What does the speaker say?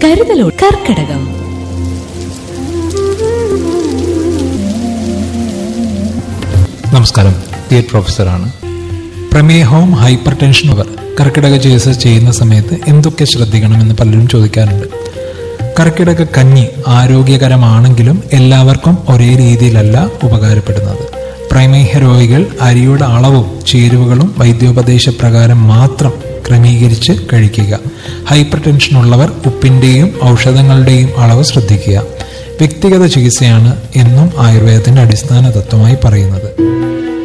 കരുതലോ കർക്കടകം നമസ്കാരം തിയേറ്റർ പ്രൊഫസറാണ് പ്രമേഹവും ഹൈപ്പർ ടെൻഷനും അവർ കർക്കിടക ചികിത്സ ചെയ്യുന്ന സമയത്ത് എന്തൊക്കെ ശ്രദ്ധിക്കണമെന്ന് പലരും ചോദിക്കാറുണ്ട് കർക്കിടക കഞ്ഞി ആരോഗ്യകരമാണെങ്കിലും എല്ലാവർക്കും ഒരേ രീതിയിലല്ല ഉപകാരപ്പെടുന്നത് പ്രമേഹ രോഗികൾ അരിയുടെ അളവും ചേരുവകളും വൈദ്യോപദേശപ്രകാരം മാത്രം ക്രമീകരിച്ച് കഴിക്കുക ഹൈപ്പർ ടെൻഷൻ ഉള്ളവർ ഉപ്പിന്റെയും ഔഷധങ്ങളുടെയും അളവ് ശ്രദ്ധിക്കുക വ്യക്തിഗത ചികിത്സയാണ് എന്നും ആയുർവേദത്തിന്റെ അടിസ്ഥാന തത്വമായി പറയുന്നത്